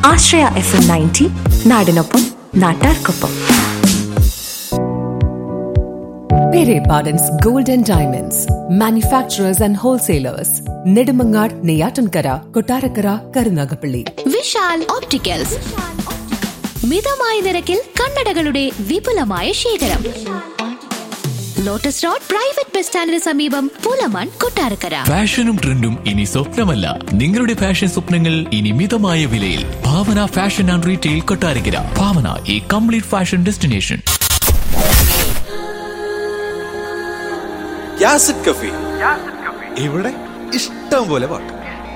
ആശ്രയ F M ninety നാടിനൊപ്പം നാട്ടാർക്കൊപ്പം Pere Pardon's Gold and Diamonds, manufacturers and wholesalers, Nedumangad, Neyatankara, Kotarakara, Karunagapalli. Vishal opticals മിതമായ നിരക്കിൽ കണ്ണടകളുടെ വിപുലമായ ശേഖരം ലോട്ടസ് റോഡ് പ്രൈവറ്റ് ബസ് സ്റ്റാൻഡിന് സമീപം പൂലമാൻ കൊട്ടാരക്കര ഫാഷനും ട്രെൻഡും ഇനി സ്വപ്നമല്ല നിങ്ങളുടെ ഫാഷൻ സ്വപ്നങ്ങൾ ഇനി മിതമായ വിലയിൽ Bhavana fashion and retail Kottarakkara Bhavana ഈ കംപ്ലീറ്റ് ഫാഷൻ ഡെസ്റ്റിനേഷൻ യാസിഡ് കഫി ഇവിടെ ഇഷ്ടം പോലെ പാട്ട്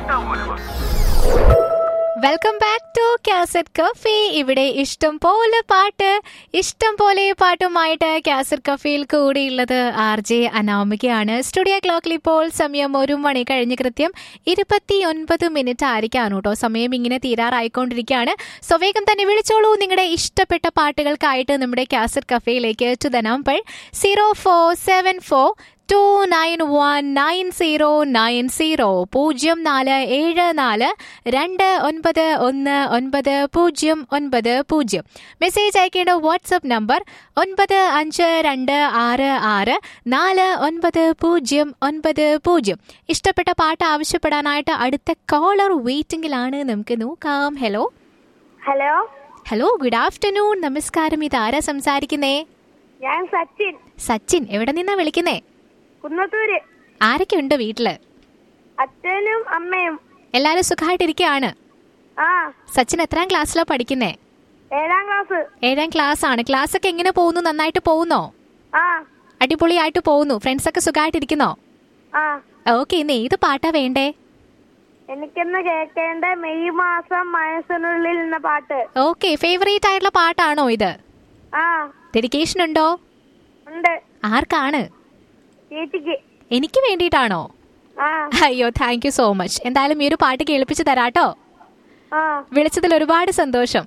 welcome back to cassette cafe ഇവിടെ ഇഷ്ടം പോലെ പാട്ട് ഇഷ്ടം പോലെ പാട്ടുമായിട്ട് കാസറ്റ് കഫേയിൽ കൂടിയുള്ളത് ആർ ജെ അനാമികയാണ് സ്റ്റുഡിയോ ക്ലോക്കിൽ ഇപ്പോൾ സമയം ഒരു മണി കഴിഞ്ഞ് കൃത്യം ഇരുപത്തി ഒൻപത് മിനിറ്റ് ആയിരിക്കാണ് കേട്ടോ സമയം ഇങ്ങനെ തീരാറായിക്കൊണ്ടിരിക്കുകയാണ് സോ വേഗം തന്നെ വിളിച്ചോളൂ നിങ്ങളുടെ ഇഷ്ടപ്പെട്ട പാട്ടുകൾക്കായിട്ട് നമ്മുടെ കാസറ്റ് കഫേയിലേക്ക് to the number zero four seven four two nine one nine zero nine zero പൂജ്യം നാല് ഏഴ് നാല് രണ്ട് ഒൻപത് ഒന്ന് ഒൻപത് പൂജ്യം ഒൻപത് പൂജ്യം മെസ്സേജ് അയക്കേണ്ട വാട്സപ്പ് നമ്പർ ഒൻപത് അഞ്ച് രണ്ട് ആറ് ആറ് നാല് ഒൻപത് പൂജ്യം ഒൻപത് പൂജ്യം ഇഷ്ടപ്പെട്ട പാട്ട് ആവശ്യപ്പെടാനായിട്ട് അടുത്ത കോളർ വെയിറ്റിംഗിലാണ് നമുക്ക് നോക്കാം hello hello hello good afternoon നമസ്കാരം ഇതാരാ സംസാരിക്കുന്നേ ഞാൻ സച്ചിൻ സച്ചിൻ എവിടെ നിന്നാ വിളിക്കുന്നേ കുന്നത്തൂര് ആരൊക്കെ ഉണ്ട് വീട്ടില് അച്ഛനും അമ്മയും എല്ലാരും സുഖമായിട്ടിരിക്കുകയാണ് ആ സച്ചിൻ എത്രാം ക്ലാസ്സിലാ പഠിക്കുന്നേ ഏഴാം ക്ലാസ് ഏഴാം ക്ലാസ് ആണ് ക്ലാസ് ഒക്കെ എങ്ങനെ പോകുന്നു നന്നായിട്ട് പോകുന്നോ ആ അടിപൊളിയായിട്ട് പോകുന്നു ഫ്രണ്ട്സ് ഒക്കെ സുഖമായിട്ടിരിക്കുന്നോ ആ ഓക്കെ ഇന്ന് ഏത് പാട്ടാ വേണ്ടേ എനിക്കിന്ന് കേൾക്കേണ്ട മെയ് മാസം മനസ്സിനുള്ളിൽ എന്ന പാട്ട് ഓക്കെ ഫേവറേറ്റ് ആയിട്ടുള്ള പാട്ടാണോ ഇത് ആ ഡെഡിക്കേഷൻ ഉണ്ടോ ഉണ്ട് ആർക്കാണ് ചേച്ചിക്ക് എനിക്ക് വേണ്ടിയിട്ടാണോ ആ അയ്യോ താങ്ക് യു സോ മച്ച് എന്തായാലും ഈ ഒരു പാട്ട് കേൾപ്പിച്ച് തരാട്ടോ ആ വിളിച്ചതിൽ ഒരുപാട് സന്തോഷം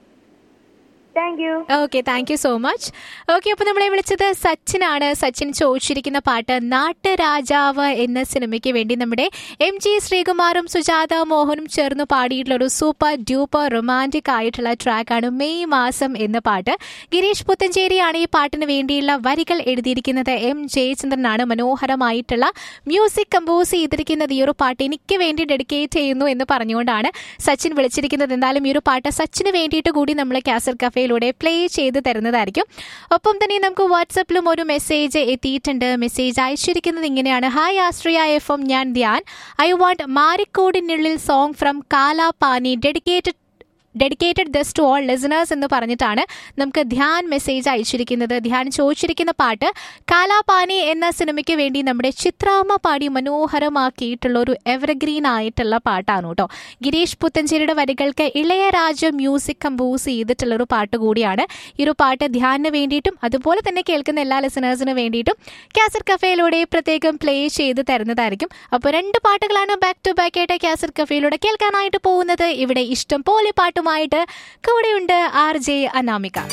thank you okay thank you so much okay അപ്പോൾ നമ്മളെ വിളിച്ചത് സച്ചിനാണ് സച്ചിൻ ചോദിച്ചിരിക്കുന്ന പാട്ട് നാട്ടുരാജാവ് എന്ന സിനിമയ്ക്ക് വേണ്ടി നമ്മുടെ എം ജി ശ്രീകുമാറും സുജാത മോഹനും ചേർന്ന് പാടിയിട്ടുള്ള ഒരു സൂപ്പർ ഡ്യൂപ്പർ റൊമാൻറ്റിക് ആയിട്ടുള്ള ട്രാക്കാണ് മെയ് മാസം എന്ന പാട്ട് ഗിരീഷ് പുത്തഞ്ചേരിയാണ് ഈ പാട്ടിന് വേണ്ടിയുള്ള വരികൾ എഴുതിയിരിക്കുന്നത് എം ജയചന്ദ്രനാണ് മനോഹരമായിട്ടുള്ള മ്യൂസിക് കമ്പോസ് ചെയ്തിരിക്കുന്നത് ഈ ഒരു പാട്ട് എനിക്ക് വേണ്ടി ഡെഡിക്കേറ്റ് ചെയ്യുന്നു എന്ന് പറഞ്ഞുകൊണ്ടാണ് സച്ചിൻ വിളിച്ചിരിക്കുന്നത് എന്തായാലും ഈ ഒരു പാട്ട് സച്ചിന് വേണ്ടിയിട്ട് കൂടി നമ്മൾ കാസർ കഫേയിലൂടെ പ്ലേ ചെയ്ത് തരുന്നതായിരിക്കും ഒപ്പം തന്നെ നമുക്ക് വാട്സപ്പിലും ഒരു മെസ്സേജ് എത്തിയിട്ടുണ്ട് മെസ്സേജ് അയച്ചിരിക്കുന്നത് ഇങ്ങനെയാണ് ഹായ് ആശ്രയ എഫ് എം ഞാൻ ധ്യാൻ ഐ വാണ്ട് മാരിക്കോടിനുള്ളിൽ song from Kalapani dedicated dedicated this to all listeners എന്ന് പറഞ്ഞിട്ടാണ് നമുക്ക് ധ്യാൻ മെസ്സേജ് അയച്ചിരിക്കുന്നത് ധ്യാൻ ചോദിച്ചിരിക്കുന്ന പാട്ട് കാലാപാനി എന്ന സിനിമയ്ക്ക് വേണ്ടി നമ്മുടെ ചിത്രാമ്മ പാടി മനോഹരമാക്കിയിട്ടുള്ള ഒരു എവർഗ്രീൻ ആയിട്ടുള്ള പാട്ടാണ് കേട്ടോ ഗിരീഷ് പുത്തഞ്ചേരിയുടെ വരികൾക്ക് ഇളയരാജ മ്യൂസിക് കമ്പോസ് ചെയ്തിട്ടുള്ള ഒരു പാട്ട് കൂടിയാണ് ഈ ഒരു പാട്ട് ധ്യാനിന് വേണ്ടിയിട്ടും അതുപോലെ തന്നെ കേൾക്കുന്ന എല്ലാ ലിസണേഴ്സിന് വേണ്ടിയിട്ടും കാസറ്റ് കഫേയിലൂടെ പ്രത്യേകം പ്ലേ ചെയ്ത് തരുന്നതായിരിക്കും അപ്പോൾ രണ്ട് പാട്ടുകളാണ് ബാക്ക് ടു ബാക്ക് ആയിട്ട് കാസറ്റ് കഫേയിലൂടെ കേൾക്കാനായിട്ട് പോകുന്നത് ഇവിടെ ഇഷ്ടം പോലെ പാട്ടുമായിട്ട് കൂടെയുണ്ട് ആർ ജെ അനാമിക